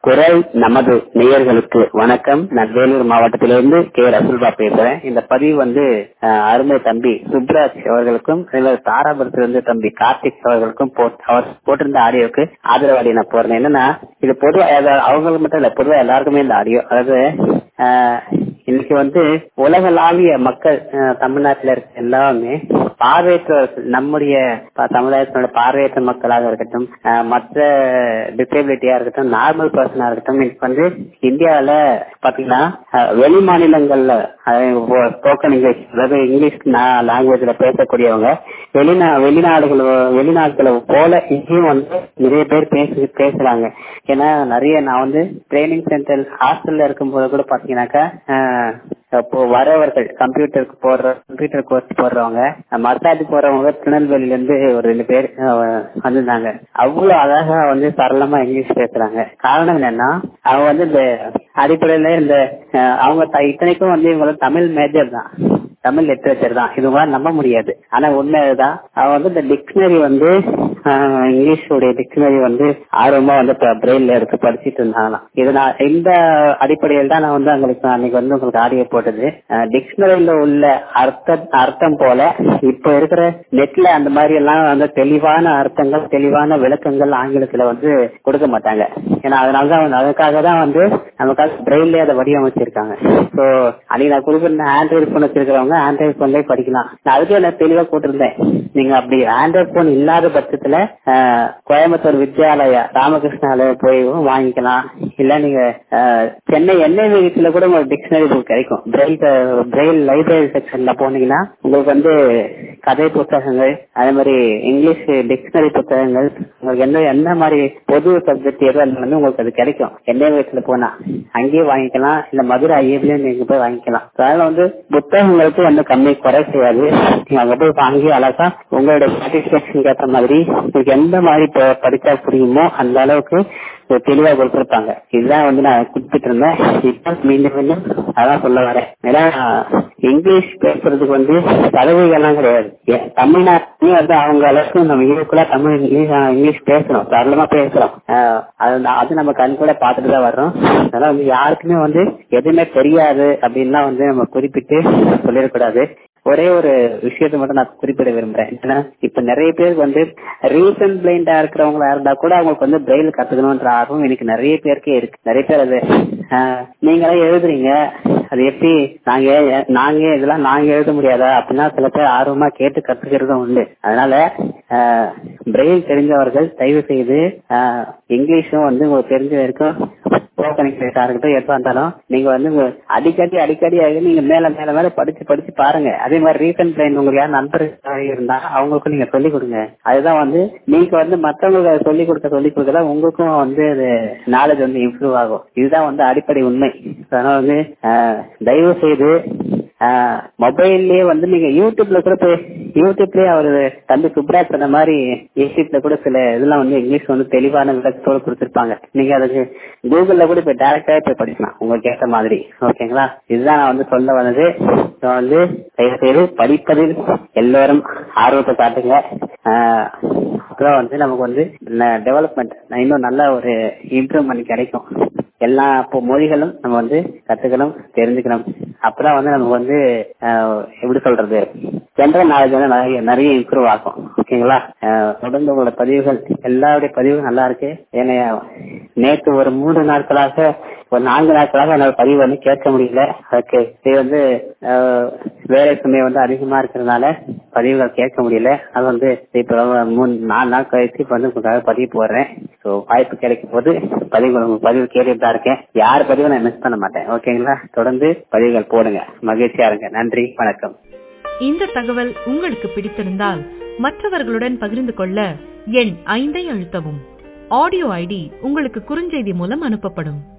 குரல் நமது நேயர்களுக்கு வணக்கம் நான் வேலூர் மாவட்டத்திலிருந்து கே ரசூல்பா பேசுறேன் இந்த பதிவு வந்து அஹ், அருமை தம்பி சுப்ராஜ் அவர்களுக்கும் அதே தாராபுரத்திலிருந்து தம்பி கார்த்திக் அவர்களுக்கும் போட்- அவர் போட்டிருந்த ஆடியோக்கு ஆதரவாடி நான் போறேன் என்னன்னா இது பொதுவா அதாவது அவங்களுக்கு மட்டும் இல்ல பொதுவா எல்லாருக்குமே இந்த ஆடியோ அதாவது அஹ், இன்னைக்கு வந்து உலகளாவிய மக்கள் அஹ், தமிழ்நாட்டுல இருக்க எல்லாமே பார்வையற்றவர்கள் நம்முடைய ப- சமுதாயத்தினோட பார்வையற்ற மக்களாக இருக்கட்டும் அஹ், மற்ற டிசேபிலிட்டியா இருக்கட்டும் நார்மல் பர்சனா இருக்கட்டும் இன்னைக்கு வந்து இந்தியாவில பாத்தீங்கன்னா அஹ், வெளி மாநிலங்கள்ல ஸ்போக்கன் இங்கிலீஷ் அதாவது இங்கிலீஷ் லாங்குவேஜ்ல பேசக்கூடியவங்க வெளிநா வெளிநாடுகள் வெளிநாட்டுல போல இங்கேயும் வந்து நிறைய பேர் பேசு பேசுறாங்க ஏன்னா நிறைய நான் வந்து ட்ரைனிங் சென்டர் ஹாஸ்டல்ல இருக்கும்போது கூட பாத்தீங்கன்னாக்கா அஹ், இப்போ வரவர்கள் கம்ப்யூட்டருக்கு போடுற கம்ப்யூட்டர் கோர்ஸ் போடுறவங்க மசாஜ் போறவங்க திருநெல்வேலில இருந்து ஒரு ரெண்டு பேர் அஹ், வந்திருந்தாங்க அவ்வளவு அழகா வந்து சரளமா இங்கிலீஷ் பேசுறாங்க காரணம் என்னன்னா அவங்க வந்து இந்த அடிப்படையில இந்த அஹ், அவங்க த- இத்தனைக்கும் வந்து இவங்க தமிழ் மேஜர் தான் தமிழ் லிட்ரேச்சர் தான் இது மாதிரி நம்ப முடியாது ஆனா உண்மை இதுதான் அவன் வந்து இந்த டிக்ஷனரி வந்து ஆஹ், இங்கிலீஷோடைய டிக்ஷனரி வந்து ஆர்வமா வந்து பிரெயின்ல எடுத்து படிச்சிட்டு இருந்தாங்களாம் இது நான் இந்த அடிப்படையில் தான் நான் வந்து உங்களுக்கு அன்னைக்கு வந்து உங்களுக்கு ஆடியோ போட்டது டிக்ஷனரியில உள்ள அர்த்த அர்த்தம் போல இப்ப இருக்கிற நெட்ல அந்த மாதிரி எல்லாம் வந்து தெளிவான அர்த்தங்கள் தெளிவான விளக்கங்கள் ஆங்கிலத்துல வந்து கொடுக்க மாட்டாங்க ஏன்னா அதனாலதான் வந்து அதுக்காக தான் வந்து நமக்காக பிரெயின்லயே அதை வடிவமைச்சிருக்காங்க சோ அன்னைக்கு நான் குறிப்பிட்ட ஆண்ட்ராய்டு போன் வச்சிருக்கிறவங்க ஆண்ட்ராய்டு போன்லயே படிக்கலாம் நான் அதுக்கே நான் தெளிவா போட்டிருந்தேன் நீங்க அப்படி ஆண்ட்ராய்டு போன் இல்லாத பட்சத்துல ஆஹ், கோயம்புத்தூர் வித்யாலயா ராமகிருஷ்ணாலய போய் வாங்கிக்கலாம் இல்ல நீங்க ஆஹ், சென்னை எண்ணெய் வீட்டுல கூட உங்களுக்கு டிக்ஷனரி புக் கிடைக்கும் பிரெயில் பிரெயில் லைப்ரரி செக்ஷன்ல போனீங்கன்னா உங்களுக்கு வந்து கதை புத்தகங்கள் அதே மாதிரி இங்கிலீஷ் டிக்ஷனரி புத்தகங்கள் உங்களுக்கு என்ன என்ன மாதிரி பொது சப்ஜெக்ட் எது அது வந்து உங்களுக்கு அது கிடைக்கும் எண்ணெய் வீட்டுல போனா அங்கேயே வாங்கிக்கலாம் இல்ல மதுரை ஐஏபிலையும் நீங்க போய் வாங்கிக்கலாம் அதனால வந்து புத்தகங்களுக்கு வந்து கம்மி குறை செய்யாது நீங்க அங்க போய் வாங்கி அழகா உங்களோட சாட்டிஸ்பேக்ஷன் ஏற்ற மாதிரி உங்களுக்கு எந்த மாதிரி ப- படிச்சா புரியுமோ அந்த அளவுக்கு ஒரு தெளிவா கொடுத்திருப்பாங்க இதுதான் வந்து நான் குறிப்பிட்டு இருந்தேன் இப்ப மீண்டும் மீண்டும் அதான் சொல்ல வரேன் ஏன்னா இங்கிலீஷ் பேசுறதுக்கு வந்து சதவீதம் எல்லாம் கிடையாது ஏ- தமிழ்நாட்டிலேயும் வந்து அவங்க அளவுக்கு நம்ம ஈக்குவலா தமிழ் இங்கிலீஷ் ஆஹ், இங்கிலீஷ் பேசுறோம் சரளமா பேசுறோம் ஆஹ், அது நா- அது நம்ம கண் கூட பார்த்துட்டு தான் வர்றோம் அதனால வந்து யாருக்குமே வந்து எதுவுமே தெரியாது அப்படின்லாம் வந்து நம்ம குறிப்பிட்டு சொல்லிடக்கூடாது ஒரே ஒரு விஷயத்தை மட்டும் நான் குறிப்பிட விரும்புறேன் ஏன்னா இப்ப நிறைய பேருக்கு வந்து ரீசன் பிளைண்டா இருக்கிறவங்களா இருந்தா கூட அவங்களுக்கு வந்து பிரெயில் கத்துக்கணும்ன்ற ஆர்வம் இன்னைக்கு நிறைய பேருக்கே இருக்கு நிறைய பேர் அது ஆஹ், நீங்களே எழுதுறீங்க அது எப்படி நாங்க ஏ- நாங்க இதெல்லாம் நாங்க எழுத முடியாதா அப்படின்னா சில பேர் ஆர்வமா கேட்டு கத்துக்கிறதும் உண்டு அதனால பிரெயில் தெரிஞ்சவர்கள் தயவு செய்து ஆஹ், இங்கிலீஷும் வந்து உங்களுக்கு தெரிஞ்ச வரைக்கும் ஸ்போக்கன் இங்கிலீஷா இருக்கட்டும் எப்ப இருந்தாலும் நீங்க வந்து உங்க அடிக்கடி அடிக்கடி ஆகி நீங்க மேல மேல மேல படிச்சு படிச்சு பாருங்க அதே மாதிரி ரீசன்ட் பிளைன் உங்களுக்கு யார் நண்பர்கள் இருந்தா அவங்களுக்கும் நீங்க சொல்லிக் கொடுங்க அதுதான் வந்து நீங்க வந்து மத்தவங்களுக்கு அதை சொல்லிக் கொடுக்க சொல்லிக் கொடுக்க தான் உங்களுக்கும் வந்து அது நாலேஜ் வந்து இம்ப்ரூவ் ஆகும் இதுதான் வந்து அடிப்படை உண்மை அதனால வந்து ஆஹ், தயவு செய்து மொபைல்லயே வந்து நீங்க யூடியூப்ல கூட போய் யூடியூப்லயே அவரு தம்பி சுப்ராஜ் சொன்ன மாதிரி யூடியூப்ல கூட சில இதெல்லாம் வந்து இங்கிலீஷ் வந்து தெளிவான விளக்கத்தோடு கொடுத்திருப்பாங்க நீங்க அதுக்கு கூகுள்ல கூட போய் டைரக்டா போய் படிக்கலாம் உங்களுக்கு ஏற்ற மாதிரி ஓகேங்களா இதுதான் நான் வந்து சொல்ல வந்தது So வந்து தயவு செய்து படிப்பதில் எல்லோரும் ஆர்வத்தை காட்டுங்க ஆஹ், அப்புறம் வந்து நமக்கு வந்து டெவலப்மெண்ட் இன்னும் நல்ல ஒரு இம்ப்ரூவ்மெண்ட் கிடைக்கும் எல்லா இப்போ மொழிகளும் நம்ம வந்து கத்துக்கணும் தெரிஞ்சுக்கணும் அப்பதான் வந்து நமக்கு வந்து ஆஹ், எப்படி சொல்றது ஜென்ரல் நாலேஜ் வந்து நிறைய நிறைய இம்ப்ரூவ் ஆகும் ஓகேங்களா ஆஹ், தொடர்ந்து உங்களோட பதிவுகள் எல்லாருடைய பதிவும் நல்லா இருக்கு ஏன்னா நேற்று ஒரு மூன்று நாட்களாக ஒரு நான்கு நாட்களாக என்னால் பதிவு வந்து கேட்க முடியல அதுக்கு இது வந்து ஆஹ், வேலை சுமை வந்து அதிகமா இருக்கிறதுனால பதிவுகள் கேட்க முடியல அது வந்து இப்ப மூணு நாலு நாள் கழிச்சு இப்ப வந்து உங்களுக்காக பதிவு போடுறேன் ஸோ வாய்ப்பு கிடைக்கும் போது பதிவுகள் உங்க பதிவு கேட்டுட்டு தான் இருக்கேன் யார் பதிவும் நான் மிஸ் பண்ண மாட்டேன் ஓகேங்களா தொடர்ந்து பதிவுகள் போடுங்க மகிழ்ச்சியா இருங்க நன்றி வணக்கம் இந்த தகவல் உங்களுக்கு பிடித்திருந்தால் மற்றவர்களுடன் பகிர்ந்து கொள்ள எண் ஐந்தை அழுத்தவும் ஆடியோ ஐடி உங்களுக்கு குறுஞ்செய்தி மூலம் அனுப்பப்படும்